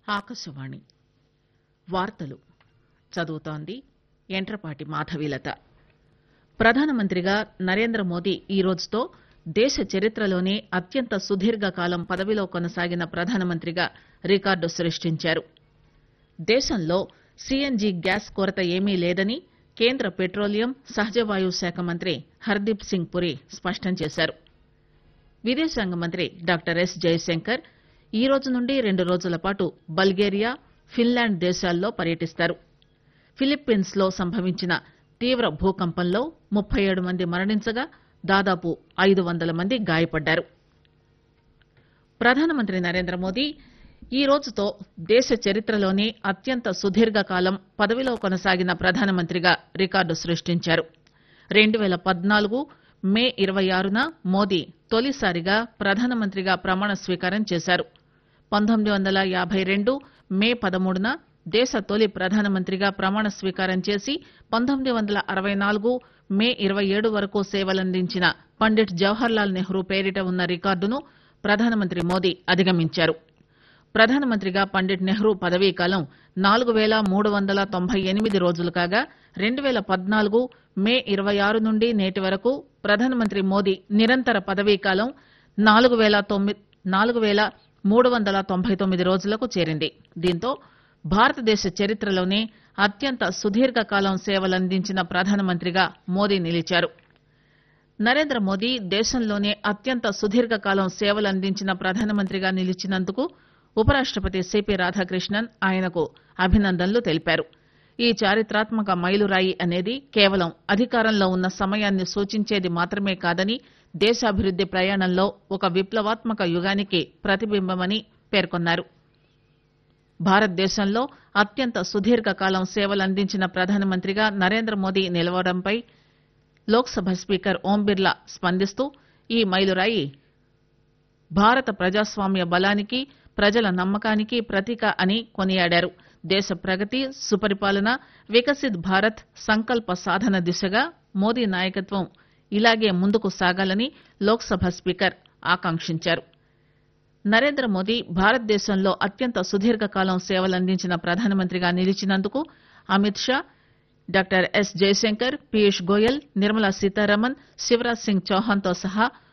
ఆకాశవాణి వార్తలు చదువుతోంది యంట్రపాటి మాధవీలత ప్రధానమంత్రిగా నరేంద్ర మోదీ ఈ రోజుతో దేశ చరిత్రలోనే అత్యంత సుదీర్ఘ కాలం పదవిలో కొనసాగిన ప్రధానమంత్రిగా రికార్డు సృష్టించారు దేశంలో సీఎన్జీ గ్యాస్ కొరత ఏమీ లేదని కేంద్ర పెట్రోలియం సహజవాయు శాఖ మంత్రి హర్దీప్ సింగ్ పురి స్పష్టం చేశారు విదేశాంగ మంత్రి డాక్టర్ ఎస్ జయశంకర్ ఈ రోజు నుండి రెండు రోజుల పాటు బల్గేరియా ఫిన్లాండ్ దేశాల్లో పర్యటిస్తారు ఫిలిప్పీన్స్ లో సంభవించిన తీవ్ర భూకంపంలో ముప్పై ఏడు మంది మరణించగా దాదాపు ఐదు వందల మంది గాయపడ్డారు ప్రధానమంత్రి నరేంద్ర మోదీ ఈ రోజుతో దేశ చరిత్రలోనే అత్యంత సుదీర్ఘ కాలం పదవిలో కొనసాగిన ప్రధానమంత్రిగా రికార్డు సృష్టించారు రెండు పేల పద్నాలుగు మే ఇరవై ఆరున మోదీ తొలిసారిగా ప్రధానమంత్రిగా ప్రమాణ స్వీకారం చేశారు పంతొమ్మిది వందల యాబై రెండు మే పదమూడున దేశ తొలి ప్రధానమంత్రిగా ప్రమాణ స్వీకారం చేసి పంతొమ్మిది వందల అరవై నాలుగు మే ఇరవై ఏడు వరకు సేవలందించిన పండిట్ జవహర్ లాల్ నెహ్రూ పేరిట ఉన్న రికార్డును ప్రధానమంత్రి మోదీ అధిగమించారు ప్రధానమంత్రిగా పండిట్ నెహ్రూ పదవీకాలం నాలుగు పేల మూడు వందల తొంభై ఎనిమిది రోజులు కాగా రెండు పేల పద్నాలుగు మే ఇరవై ఆరు నుండి నేటి వరకు ప్రధానమంత్రి మోదీ నిరంతర పదవీకాలం నాలుగు పేల తొమ్మిది నాలుగు పేల మూడు వందల తొంభై తొమ్మిది రోజులకు చేరింది దీంతో భారతదేశ చరిత్రలోనే అత్యంత సుదీర్ఘ కాలం సేవలందించిన ప్రధానమంత్రిగా మోదీ నిలిచారు నరేంద్ర మోదీ దేశంలోనే అత్యంత సుదీర్ఘ కాలం సేవలందించిన ప్రధానమంత్రిగా నిలిచినందుకు ఉపరాష్టపతి సిపి రాధాకృష్ణన్ ఆయనకు అభినందనలు తెలిపారు ఈ చారిత్రాత్మక మైలురాయి అనేది కేవలం అధికారంలో ఉన్న సమయాన్ని సూచించేది మాత్రమే కాదని దేశాభివృద్ది ప్రయాణంలో ఒక విప్లవాత్మక యుగానికి ప్రతిబింబమని పేర్కొన్నారు భారతదేశంలో అత్యంత సుదీర్ఘ కాలం సేవలందించిన ప్రధానమంత్రిగా నరేంద్ర మోదీ నిలవడంపై లోక్ సభ స్పీకర్ ఓం బిర్లా స్పందిస్తూ ఈ మైలురాయి భారత ప్రజాస్వామ్య బలానికి ప్రజల నమ్మకానికి ప్రతీక అని కొనియాడారు దేశ ప్రగతి సుపరిపాలన వికసిత్ భారత్ సంకల్ప సాధన దిశగా మోదీ నాయకత్వం ఇలాగే ముందుకు సాగాలని లోక్ సభ స్పీకర్ ఆకాంక్షించారు నరేంద్ర మోదీ భారతదేశంలో అత్యంత సుదీర్ఘ కాలం సేవలందించిన ప్రధానమంత్రిగా నిలిచినందుకు అమిత్ షా డాక్టర్ ఎస్ జయశంకర్ పీయూష్ గోయల్ నిర్మలా సీతారామన్ శివరాజ్ సింగ్ చౌహాన్ తో సహా